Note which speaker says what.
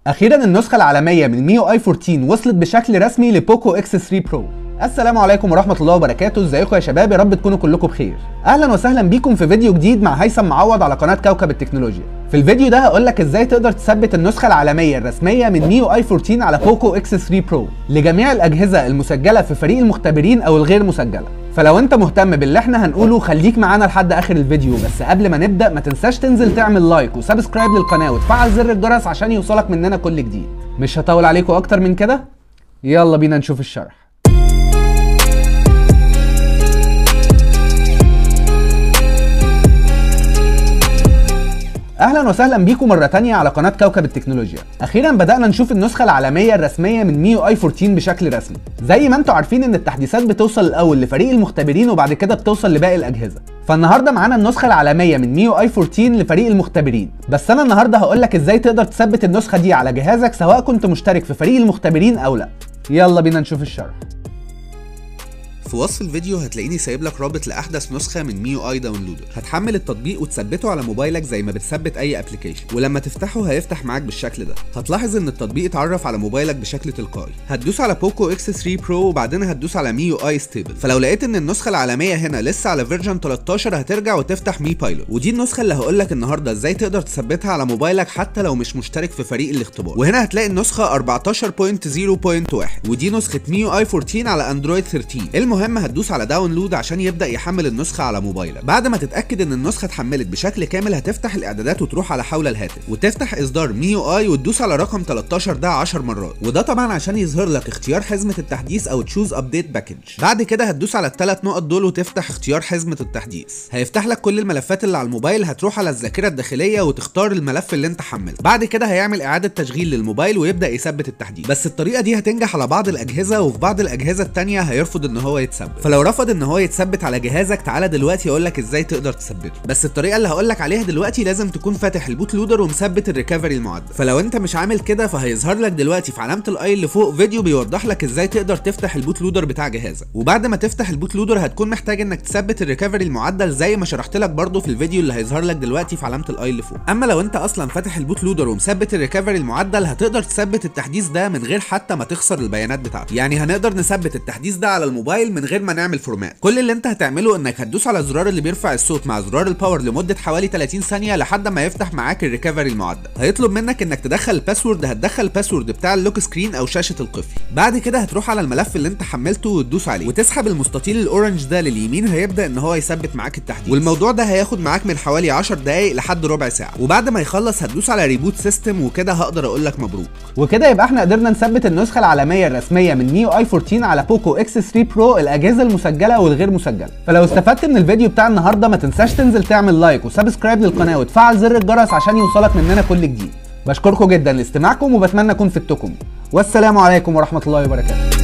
Speaker 1: اخيرا النسخه العالميه من ميو اي 14 وصلت بشكل رسمي لبوكو اكس 3 برو السلام عليكم ورحمه الله وبركاته ازيكم يا شباب يا رب تكونوا كلكم بخير اهلا وسهلا بيكم في فيديو جديد مع هيثم معوض على قناه كوكب التكنولوجيا في الفيديو ده هقول لك ازاي تقدر تثبت النسخه العالميه الرسميه من ميو اي 14 على بوكو اكس 3 برو لجميع الاجهزه المسجله في فريق المختبرين او الغير مسجله فلو انت مهتم باللي احنا هنقوله خليك معانا لحد اخر الفيديو بس قبل ما نبدا ما تنساش تنزل تعمل لايك وسبسكرايب للقناه وتفعل زر الجرس عشان يوصلك مننا كل جديد مش هطول عليكم اكتر من كده يلا بينا نشوف الشرح اهلا وسهلا بيكم مره تانية على قناه كوكب التكنولوجيا اخيرا بدانا نشوف النسخه العالميه الرسميه من ميو اي 14 بشكل رسمي زي ما انتم عارفين ان التحديثات بتوصل الاول لفريق المختبرين وبعد كده بتوصل لباقي الاجهزه فالنهارده معانا النسخه العالميه من ميو اي 14 لفريق المختبرين بس انا النهارده هقول لك ازاي تقدر تثبت النسخه دي على جهازك سواء كنت مشترك في فريق المختبرين او لا يلا بينا نشوف الشرح
Speaker 2: في وصف الفيديو هتلاقيني سايب لك رابط لاحدث نسخه من ميو اي داونلودر هتحمل التطبيق وتثبته على موبايلك زي ما بتثبت اي ابلكيشن ولما تفتحه هيفتح معاك بالشكل ده هتلاحظ ان التطبيق اتعرف على موبايلك بشكل تلقائي هتدوس على بوكو اكس 3 برو وبعدين هتدوس على ميو اي ستيبل فلو لقيت ان النسخه العالميه هنا لسه على فيرجن 13 هترجع وتفتح مي بايلوت ودي النسخه اللي هقول لك النهارده ازاي تقدر تثبتها على موبايلك حتى لو مش مشترك في فريق الاختبار وهنا هتلاقي النسخه 14.0.1 ودي نسخه ميو اي 14 على اندرويد 13 المهم هتدوس على داونلود عشان يبدا يحمل النسخه على موبايلك بعد ما تتاكد ان النسخه اتحملت بشكل كامل هتفتح الاعدادات وتروح على حول الهاتف وتفتح اصدار ميو اي وتدوس على رقم 13 ده 10 مرات وده طبعا عشان يظهر لك اختيار حزمه التحديث او تشوز ابديت باكج بعد كده هتدوس على الثلاث نقط دول وتفتح اختيار حزمه التحديث هيفتح لك كل الملفات اللي على الموبايل هتروح على الذاكره الداخليه وتختار الملف اللي انت حملته بعد كده هيعمل اعاده تشغيل للموبايل ويبدا يثبت التحديث بس الطريقه دي هتنجح على بعض الاجهزه وفي بعض الاجهزه الثانيه هيرفض ان هو يتثبت فلو رفض ان هو يتثبت على جهازك تعالى دلوقتي اقول لك ازاي تقدر تثبته بس الطريقه اللي هقول لك عليها دلوقتي لازم تكون فاتح البوت لودر ومثبت الريكفري المعدل فلو انت مش عامل كده فهيظهر لك دلوقتي في علامه الاي اللي فوق فيديو بيوضح لك ازاي تقدر تفتح البوت لودر بتاع جهازك وبعد ما تفتح البوت لودر هتكون محتاج انك تثبت الريكفري المعدل زي ما شرحت لك برده في الفيديو اللي هيظهر لك دلوقتي في علامه الاي اللي فوق اما لو انت اصلا فاتح البوت لودر ومثبت الريكفري المعدل هتقدر تثبت التحديث ده من غير حتى ما تخسر البيانات بتاعته يعني هنقدر نثبت التحديث ده على الموبايل من غير ما نعمل فورمات كل اللي انت هتعمله انك هتدوس على الزرار اللي بيرفع الصوت مع زرار الباور لمده حوالي 30 ثانيه لحد ما يفتح معاك الريكفري المعدل هيطلب منك انك تدخل الباسورد هتدخل الباسورد بتاع اللوك سكرين او شاشه القفل بعد كده هتروح على الملف اللي انت حملته وتدوس عليه وتسحب المستطيل الاورنج ده لليمين هيبدا ان هو يثبت معاك التحديث والموضوع ده هياخد معاك من حوالي 10 دقائق لحد ربع ساعه وبعد ما يخلص هتدوس على ريبوت سيستم وكده هقدر اقول لك مبروك
Speaker 1: وكده يبقى احنا قدرنا نثبت النسخه العالميه الرسميه من ميو اي 14 على بوكو اكس 3 برو الاجهزه المسجله والغير مسجله فلو استفدت من الفيديو بتاع النهارده ما تنساش تنزل تعمل لايك وسبسكرايب للقناه وتفعل زر الجرس عشان يوصلك مننا كل جديد بشكركم جدا لاستماعكم وبتمنى اكون فدتكم والسلام عليكم ورحمه الله وبركاته